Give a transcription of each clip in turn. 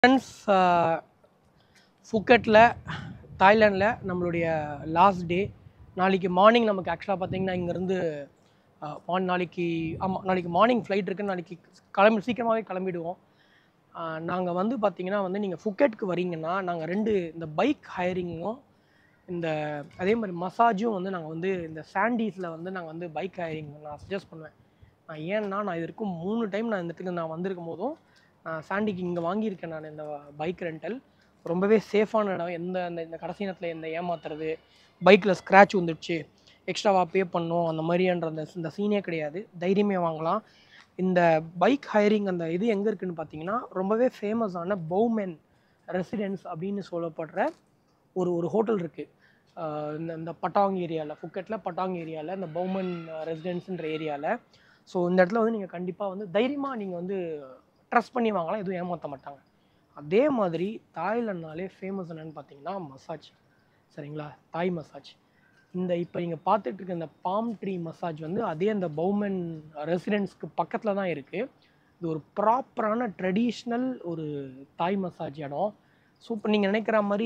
friends ஃபுக்கெட்டில் தாய்லாண்டில் நம்மளுடைய last day நாளைக்கு morning நமக்கு ஆக்சுவலாக பார்த்தீங்கன்னா இங்கேருந்து மார்ன் நாளைக்கு ஆமாம் நாளைக்கு மார்னிங் ஃப்ளைட் இருக்குன்னு நாளைக்கு கிளம்பி சீக்கிரமாகவே கிளம்பிடுவோம் நாங்கள் வந்து பார்த்தீங்கன்னா வந்து நீங்கள் ஃபுக்கெட்டுக்கு வரீங்கன்னா நாங்கள் ரெண்டு இந்த பைக் ஹையரிங்கும் இந்த அதே மாதிரி மசாஜும் வந்து நாங்கள் வந்து இந்த சாண்டீஸில் வந்து நாங்கள் வந்து பைக் ஹையரிங் நான் சஜஸ்ட் பண்ணுவேன் நான் ஏன்னா நான் இது வரைக்கும் மூணு டைம் நான் இந்த இடத்துக்கு நான் வந்திருக்கும் போதும் நான் சாண்டிக்கு இங்கே வாங்கியிருக்கேன் நான் இந்த பைக் ரெண்டல் ரொம்பவே சேஃபான இடம் எந்த அந்த இந்த கடைசி நேரத்தில் எந்த ஏமாத்துறது பைக்கில் ஸ்க்ராட்ச் வந்துடுச்சு எக்ஸ்ட்ராவாக பே பண்ணோம் அந்த மாதிரின்ற அந்த இந்த சீனே கிடையாது தைரியமே வாங்கலாம் இந்த பைக் ஹையரிங் அந்த இது எங்கே இருக்குன்னு பார்த்தீங்கன்னா ரொம்பவே ஃபேமஸான பௌமென் ரெசிடென்ஸ் அப்படின்னு சொல்லப்படுற ஒரு ஒரு ஹோட்டல் இருக்குது இந்த இந்த பட்டாங் ஏரியாவில் ஃபுக்கெட்டில் பட்டாங் ஏரியாவில் இந்த பௌமன் ரெசிடென்ஸுன்ற ஏரியாவில் ஸோ இந்த இடத்துல வந்து நீங்கள் கண்டிப்பாக வந்து தைரியமாக நீங்கள் வந்து ட்ரஸ்ட் பண்ணி வாங்கலாம் எதுவும் ஏமாற்ற மாட்டாங்க அதே மாதிரி தாய்லாண்ட்னாலே ஃபேமஸ் என்னன்னு பார்த்தீங்கன்னா மசாஜ் சரிங்களா தாய் மசாஜ் இந்த இப்போ நீங்கள் பார்த்துட்டு இருக்க இந்த பாம் ட்ரீ மசாஜ் வந்து அதே அந்த பௌமன் ரெசிடென்ஸ்க்கு பக்கத்தில் தான் இருக்குது இது ஒரு ப்ராப்பரான ட்ரெடிஷ்னல் ஒரு தாய் மசாஜ் இடம் சூப்பர் நீங்கள் நினைக்கிற மாதிரி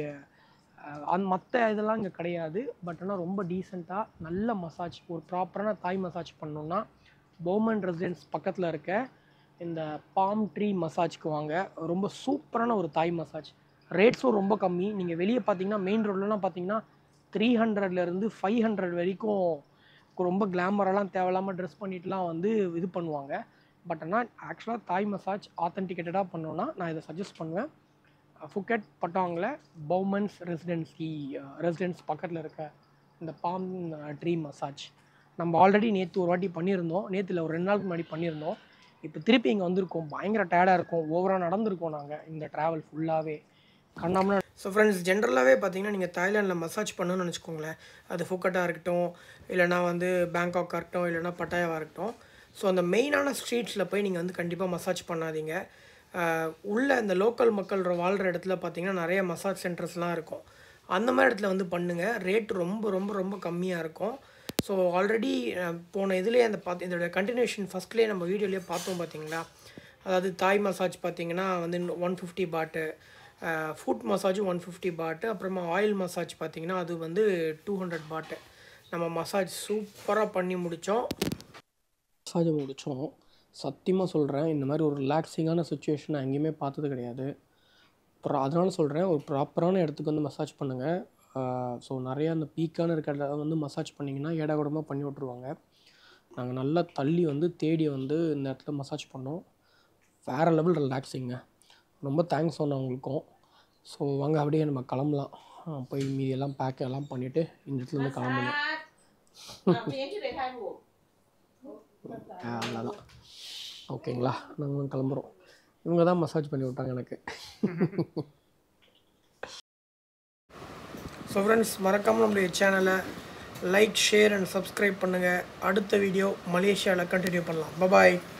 அந் மற்ற இதெல்லாம் இங்கே கிடையாது பட் ஆனால் ரொம்ப டீசெண்டாக நல்ல மசாஜ் ஒரு ப்ராப்பரான தாய் மசாஜ் பண்ணோன்னா பௌமன் ரெசிடென்ஸ் பக்கத்தில் இருக்க இந்த பாம் ட்ரீ மசாஜ்க்கு வாங்க ரொம்ப சூப்பரான ஒரு தாய் மசாஜ் ரேட்ஸும் ரொம்ப கம்மி நீங்கள் வெளியே பார்த்தீங்கன்னா மெயின் ரோட்லலாம் பார்த்தீங்கன்னா த்ரீ ஹண்ட்ரட்லேருந்து ஃபைவ் ஹண்ட்ரட் வரைக்கும் ரொம்ப கிளாமரெல்லாம் தேவையில்லாமல் ட்ரெஸ் பண்ணிட்டுலாம் வந்து இது பண்ணுவாங்க பட் ஆனால் ஆக்சுவலாக தாய் மசாஜ் ஆத்தென்டிகேட்டடாக பண்ணோன்னா நான் இதை சஜஸ்ட் பண்ணுவேன் ஃபுக்கெட் பட்டாங்கில் பௌமன்ஸ் ரெசிடென்சி ரெசிடென்ஸ் பக்கத்தில் இருக்க இந்த பாம் ட்ரீ மசாஜ் நம்ம ஆல்ரெடி நேற்று ஒரு வாட்டி பண்ணியிருந்தோம் நேற்றுல ஒரு ரெண்டு நாளுக்கு முன்னாடி பண்ணியிருந்தோம் இப்போ திருப்பி இங்கே வந்திருக்கோம் பயங்கர டயர்டாக இருக்கும் ஓவராக நடந்திருக்கோம் நாங்கள் இந்த ட்ராவல் ஃபுல்லாகவே கண்ணாமலாம் ஸோ ஃப்ரெண்ட்ஸ் ஜென்ரலாகவே பார்த்தீங்கன்னா நீங்கள் தாய்லாண்டில் மசாஜ் பண்ணணும்னு நினச்சிக்கோங்களேன் அது ஃபுக்கட்டாக இருக்கட்டும் இல்லைனா வந்து பேங்காக்காக இருக்கட்டும் இல்லைனா பட்டாயாவாக இருக்கட்டும் ஸோ அந்த மெயினான ஸ்ட்ரீட்ஸில் போய் நீங்கள் வந்து கண்டிப்பாக மசாஜ் பண்ணாதீங்க உள்ள இந்த லோக்கல் மக்கள் வாழ்கிற இடத்துல பார்த்தீங்கன்னா நிறைய மசாஜ் சென்டர்ஸ்லாம் இருக்கும் அந்த மாதிரி இடத்துல வந்து பண்ணுங்கள் ரேட் ரொம்ப ரொம்ப ரொம்ப கம்மியாக இருக்கும் ஸோ ஆல்ரெடி போன இதுலேயே அந்த பார்த்து இதோட கண்டினியூஷன் ஃபஸ்ட்லேயே நம்ம வீடியோலேயே பார்த்தோம் பார்த்தீங்களா அதாவது தாய் மசாஜ் பார்த்தீங்கன்னா வந்து ஒன் ஃபிஃப்டி பாட்டு ஃபுட் மசாஜும் ஒன் ஃபிஃப்டி பாட்டு அப்புறமா ஆயில் மசாஜ் பார்த்தீங்கன்னா அது வந்து டூ ஹண்ட்ரட் பாட்டு நம்ம மசாஜ் சூப்பராக பண்ணி முடித்தோம் மசாஜ் முடித்தோம் சத்தியமாக சொல்கிறேன் இந்த மாதிரி ஒரு ரிலாக்ஸிங்கான சுச்சுவேஷன் நான் எங்கேயுமே பார்த்தது கிடையாது அப்புறம் அதனால சொல்கிறேன் ஒரு ப்ராப்பரான இடத்துக்கு வந்து மசாஜ் பண்ணுங்கள் ஸோ நிறையா அந்த பீக்கான இருக்கிற வந்து மசாஜ் பண்ணிங்கன்னா ஏடாகூடமாக பண்ணி விட்ருவாங்க நாங்கள் நல்லா தள்ளி வந்து தேடி வந்து இந்த இடத்துல மசாஜ் பண்ணோம் வேறு லெவல் ரிலாக்ஸிங்க ரொம்ப தேங்க்ஸ் சொன்னேன் உங்களுக்கும் ஸோ வாங்க அப்படியே நம்ம கிளம்பலாம் போய் மீதி எல்லாம் பேக் எல்லாம் பண்ணிவிட்டு இந்த இடத்துல இருந்து கிளம்பணும் அவ்வளோதான் ஓகேங்களா நாங்கள் கிளம்புறோம் இவங்க தான் மசாஜ் பண்ணி விட்டாங்க எனக்கு ஸோ ஃப்ரெண்ட்ஸ் மறக்காமல் நம்மளுடைய சேனலை லைக் ஷேர் அண்ட் சப்ஸ்கிரைப் பண்ணுங்கள் அடுத்த வீடியோ மலேசியாவில் கண்டினியூ பண்ணலாம் பபாய்